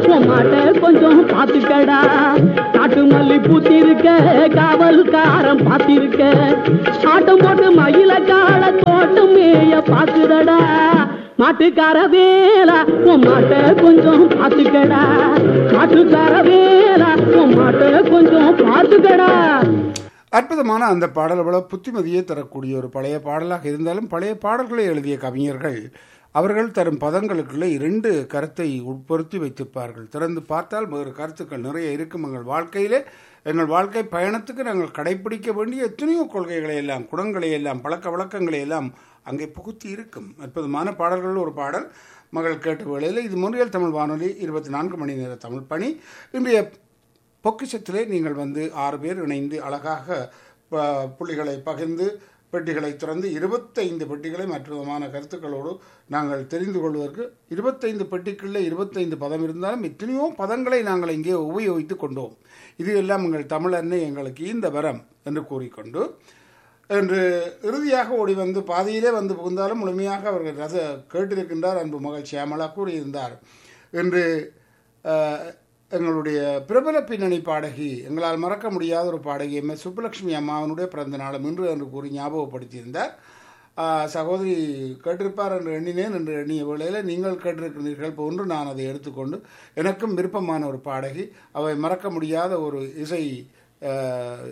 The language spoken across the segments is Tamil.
உன் மாட்டை கொஞ்சம் பாத்துக்கடா காட்டு மல்லி பூத்திருக்க காவல்காரன் பாத்திருக்க ஆட்டம் போட்டு மயில கால தோட்டம் மேய பாக்குதடா மாட்டுக்கார வேலா உன் மாட்டை கொஞ்சம் பாத்துக்கடா மாட்டுக்கார வேலா உன் மாட்டை கொஞ்சம் பாத்துக்கடா அற்புதமான அந்த பாடல் அவ்வளவு புத்திமதியை தரக்கூடிய ஒரு பழைய பாடலாக இருந்தாலும் பழைய பாடல்களை எழுதிய கவிஞர்கள் அவர்கள் தரும் பதங்களுக்குள்ளே இரண்டு கருத்தை உட்பொருத்தி வைத்திருப்பார்கள் திறந்து பார்த்தால் வேறு கருத்துக்கள் நிறைய இருக்கும் எங்கள் வாழ்க்கையிலே எங்கள் வாழ்க்கை பயணத்துக்கு நாங்கள் கடைபிடிக்க வேண்டிய எத்தனையோ கொள்கைகளை எல்லாம் குணங்களை எல்லாம் பழக்க வழக்கங்களை எல்லாம் அங்கே புகுத்தி இருக்கும் அற்புதமான பாடல்கள் ஒரு பாடல் மகள் கேட்ட வேளையில் இது முன்றியல் தமிழ் வானொலி இருபத்தி நான்கு மணி நேர தமிழ் பணி இன்றைய பொக்கிஷத்திலே நீங்கள் வந்து ஆறு பேர் இணைந்து அழகாக ப- புள்ளிகளை பகிர்ந்து பெட்டிகளை திறந்து இருபத்தைந்து பெட்டிகளை மற்றவிதமான கருத்துக்களோடு நாங்கள் தெரிந்து கொள்வதற்கு இருபத்தைந்து பெட்டிக்குள்ளே இருபத்தைந்து பதம் இருந்தாலும் எத்தனையோ பதங்களை நாங்கள் இங்கே உபயோகித்து கொண்டோம் இது எல்லாம் எங்கள் தமிழ் அன்னை எங்களுக்கு இந்த வரம் என்று கூறிக்கொண்டு என்று இறுதியாக ஓடி வந்து பாதியிலே வந்து புகுந்தாலும் முழுமையாக அவர்கள் ரச கேட்டிருக்கின்றார் அன்பு மகள் சியாமலா கூறியிருந்தார் என்று அஹ், எங்களுடைய பிரபல பின்னணி பாடகி எங்களால் மறக்க முடியாத ஒரு பாடகி எம் எஸ் சுப்புலட்சுமி அம்மாவனுடைய பிறந்த நாளும் இன்று என்று கூறி ஞாபகப்படுத்தியிருந்தார் ஆஹ், சகோதரி கேட்டிருப்பார் என்று எண்ணினேன் என்று எண்ணிய வேளையில் நீங்கள் கேட்டிருக்கிறீர்கள் போன்று நான் அதை எடுத்துக்கொண்டு எனக்கும் விருப்பமான ஒரு பாடகி அவை மறக்க முடியாத ஒரு இசை ஆஹ்,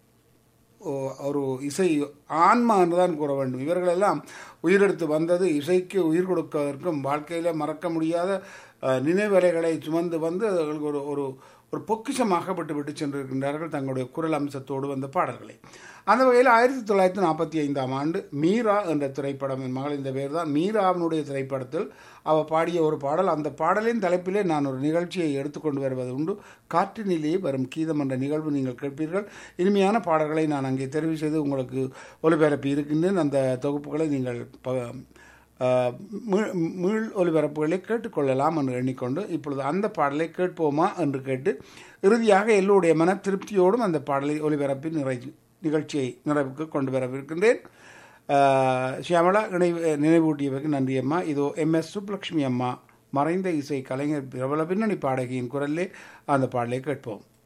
ஓ- ஒரு இசை ஆன்மா என்றுதான் கூற வேண்டும் இவர்களெல்லாம் உயிரெடுத்து வந்தது இசைக்கு உயிர் கொடுப்பதற்கும் வாழ்க்கையில் மறக்க முடியாத அஹ், நினைவலைகளை சுமந்து வந்து அவர்களுக்கு ஒரு ஒரு ஒரு பொக்கிஷமாக விட்டு விட்டு சென்றிருக்கின்றார்கள் தங்களுடைய குரல் அம்சத்தோடு வந்த பாடல்களை அந்த வகையில் ஆயிரத்தி தொள்ளாயிரத்தி நாற்பத்தி ஐந்தாம் ஆண்டு மீரா என்ற திரைப்படம் என் மகள் இந்த பேர் தான் மீராவினுடைய திரைப்படத்தில் அவள் பாடிய ஒரு பாடல் அந்த பாடலின் தலைப்பிலே நான் ஒரு நிகழ்ச்சியை எடுத்துக்கொண்டு வருவது உண்டு காற்றினிலேயே வரும் கீதம் என்ற நிகழ்வு நீங்கள் கேட்பீர்கள் இனிமையான பாடல்களை நான் அங்கே தெரிவு செய்து உங்களுக்கு ஒலிபரப்பி இருக்கின்றேன் அந்த தொகுப்புகளை நீங்கள் ப- ஆஹ், மீ- மீள் ஒலிபரப்புகளை கேட்டுக்கொள்ளலாம் என்று எண்ணிக்கொண்டு இப்பொழுது அந்த பாடலை கேட்போமா என்று கேட்டு இறுதியாக எல்லோருடைய மன திருப்தியோடும் அந்த பாடலை ஒலிபரப்பி நிறை நிகழ்ச்சியை நிறைவுக்கு கொண்டு வரவிருக்கின்றேன் ஆஹ், சியாமளா நினைவு நினைவூட்டியவருக்கு நன்றி அம்மா இதோ எம் எஸ் சுப்புலட்சுமி அம்மா மறைந்த இசை கலைஞர் பிரபல பின்னணி பாடகியின் குரலிலே அந்த பாடலை கேட்போம்